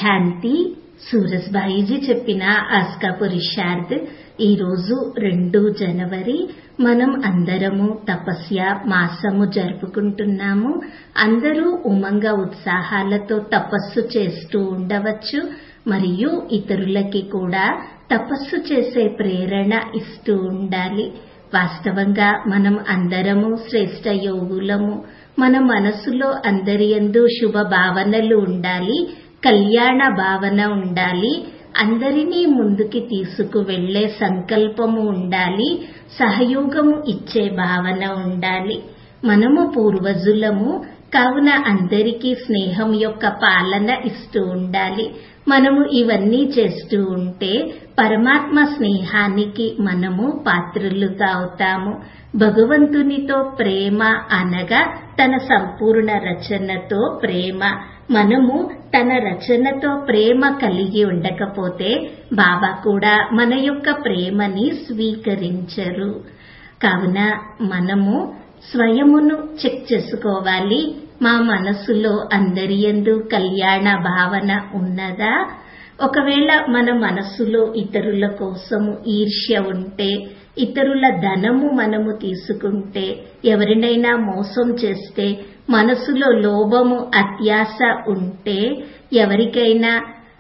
శాంతి సూరజ్బాయిజీ చెప్పిన ఆస్కా పురుషార్థ్ ఈరోజు రెండు జనవరి మనం అందరము తపస్య మాసము జరుపుకుంటున్నాము అందరూ ఉమంగ ఉత్సాహాలతో తపస్సు చేస్తూ ఉండవచ్చు మరియు ఇతరులకి కూడా తపస్సు చేసే ప్రేరణ ఇస్తూ ఉండాలి వాస్తవంగా మనం అందరము శ్రేష్ట యోగులము మన మనసులో అందరి యందు శుభ భావనలు ఉండాలి కళ్యాణ భావన ఉండాలి అందరినీ ముందుకి తీసుకువెళ్లే సంకల్పము ఉండాలి సహయోగము ఇచ్చే భావన ఉండాలి మనము పూర్వజులము కావున అందరికీ స్నేహం యొక్క పాలన ఇస్తూ ఉండాలి మనము ఇవన్నీ చేస్తూ ఉంటే పరమాత్మ స్నేహానికి మనము పాత్రులుగా అవుతాము భగవంతునితో ప్రేమ అనగా తన సంపూర్ణ రచనతో ప్రేమ మనము తన రచనతో ప్రేమ కలిగి ఉండకపోతే బాబా కూడా మన యొక్క ప్రేమని స్వీకరించరు కావున మనము స్వయమును చెక్ చేసుకోవాలి మా మనసులో అందరి యందు కళ్యాణ భావన ఉన్నదా ఒకవేళ మన మనసులో ఇతరుల కోసము ఈర్ష్య ఉంటే ఇతరుల ధనము మనము తీసుకుంటే ఎవరినైనా మోసం చేస్తే మనసులో లోభము అత్యాశ ఉంటే ఎవరికైనా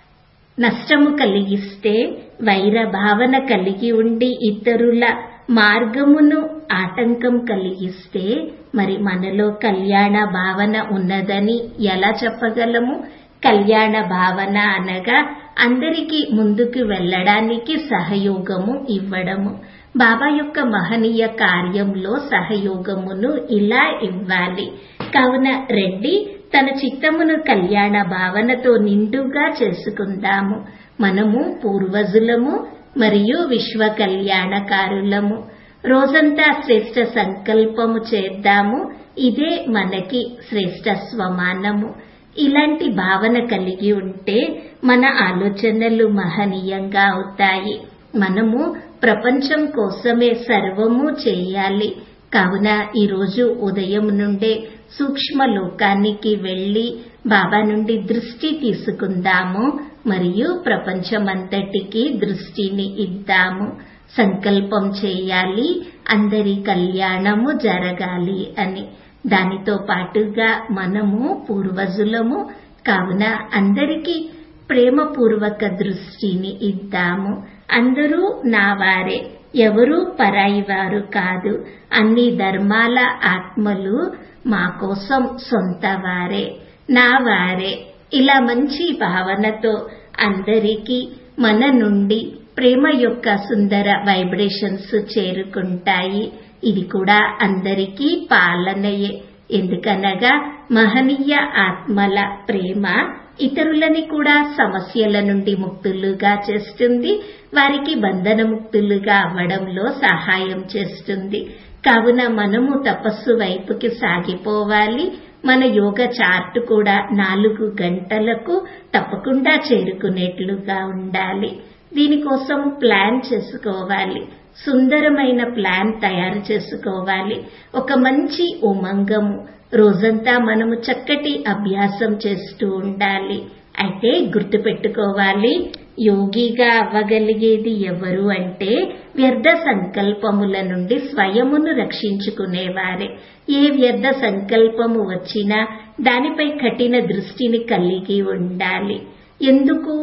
నష్టము కలిగిస్తే వైర భావన కలిగి ఉండి ఇతరుల మార్గమును ఆటంకం కలిగిస్తే మరి మనలో కళ్యాణ భావన ఉన్నదని ఎలా చెప్పగలము కళ్యాణ భావన అనగా అందరికీ ముందుకు వెళ్ళడానికి సహయోగము ఇవ్వడము బాబా యొక్క మహనీయ కార్యంలో సహయోగమును ఇలా ఇవ్వాలి కావున రెడ్డి తన చిత్తమును కళ్యాణ భావనతో నిండుగా చేసుకుందాము మనము పూర్వజులము మరియు విశ్వ కళ్యాణకారులము రోజంతా శ్రేష్ట సంకల్పము చేద్దాము ఇదే మనకి శ్రేష్ట స్వమానము ఇలాంటి భావన కలిగి ఉంటే మన ఆలోచనలు మహనీయంగా అవుతాయి మనము ప్రపంచం కోసమే సర్వము చేయాలి కావున ఈరోజు ఉదయం నుండే సూక్ష్మ లోకానికి వెళ్లి బాబా నుండి దృష్టి తీసుకుందాము మరియు ప్రపంచమంతటికి దృష్టిని ఇద్దాము సంకల్పం చేయాలి అందరి కళ్యాణము జరగాలి అని దానితో పాటుగా మనము పూర్వజులము కావున అందరికీ ప్రేమపూర్వక దృష్టిని ఇద్దాము అందరూ నా వారే ఎవరూ పరాయి వారు కాదు అన్ని ధర్మాల ఆత్మలు మా కోసం సొంత వారే నా వారే ఇలా మంచి భావనతో అందరికీ మన నుండి ప్రేమ యొక్క సుందర వైబ్రేషన్స్ చేరుకుంటాయి ఇది కూడా అందరికీ పాలనయే ఎందుకనగా మహనీయ ఆత్మల ప్రేమ ఇతరులని కూడా సమస్యల నుండి ముక్తులుగా చేస్తుంది వారికి బంధనముక్తులుగా అవ్వడంలో సహాయం చేస్తుంది కావున మనము తపస్సు వైపుకి సాగిపోవాలి మన యోగ చార్ట్ కూడా నాలుగు గంటలకు తప్పకుండా చేరుకునేట్లుగా ఉండాలి దీనికోసం ప్లాన్ చేసుకోవాలి సుందరమైన ప్లాన్ తయారు చేసుకోవాలి ఒక మంచి ఉమంగము రోజంతా మనము చక్కటి అభ్యాసం చేస్తూ ఉండాలి అయితే గుర్తుపెట్టుకోవాలి యోగిగా అవ్వగలిగేది ఎవరు అంటే వ్యర్థ సంకల్పముల నుండి స్వయమును రక్షించుకునేవారే ఏ వ్యర్థ సంకల్పము వచ్చినా దానిపై కఠిన దృష్టిని కలిగి ఉండాలి ఎందుకు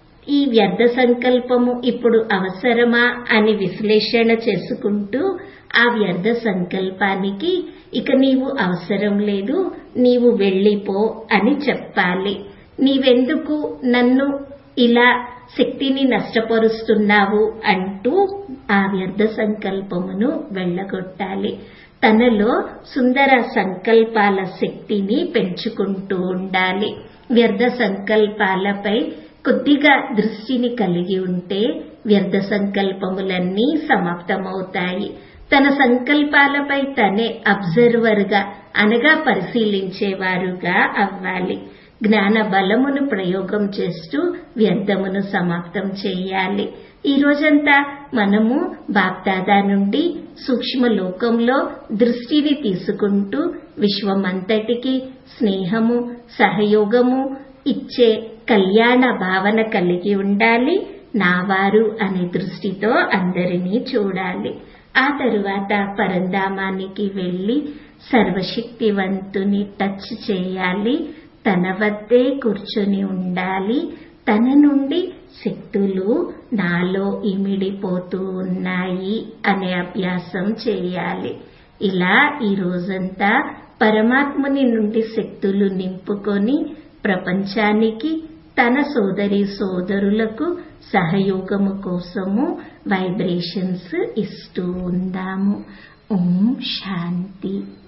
ఈ వ్యర్థ సంకల్పము ఇప్పుడు అవసరమా అని విశ్లేషణ చేసుకుంటూ ఆ వ్యర్థ సంకల్పానికి ఇక నీవు అవసరం లేదు నీవు వెళ్ళిపో అని చెప్పాలి నీవెందుకు నన్ను ఇలా శక్తిని నష్టపరుస్తున్నావు అంటూ ఆ వ్యర్థ సంకల్పమును వెళ్ళగొట్టాలి తనలో సుందర సంకల్పాల శక్తిని పెంచుకుంటూ ఉండాలి వ్యర్థ సంకల్పాలపై కొద్దిగా దృష్టిని కలిగి ఉంటే వ్యర్థ సంకల్పములన్నీ సమాప్తమవుతాయి తన సంకల్పాలపై తనే అబ్జర్వర్ గా అనగా పరిశీలించేవారుగా అవ్వాలి జ్ఞాన బలమును ప్రయోగం చేస్తూ వ్యర్థమును సమాప్తం చేయాలి ఈ రోజంతా మనము బాప్దాదా నుండి సూక్ష్మ లోకంలో దృష్టిని తీసుకుంటూ విశ్వమంతటికి స్నేహము సహయోగము ఇచ్చే కళ్యాణ భావన కలిగి ఉండాలి నావారు అనే దృష్టితో అందరినీ చూడాలి ఆ తరువాత పరంధామానికి వెళ్లి సర్వశక్తివంతుని టచ్ చేయాలి తన వద్దే కూర్చొని ఉండాలి తన నుండి శక్తులు నాలో ఇమిడిపోతూ ఉన్నాయి అనే అభ్యాసం చేయాలి ఇలా ఈ రోజంతా పరమాత్ముని నుండి శక్తులు నింపుకొని ప్రపంచానికి తన సోదరి సోదరులకు సహయోగము కోసము వైబ్రేషన్స్ ఇస్తూ ఉందాము ఓం శాంతి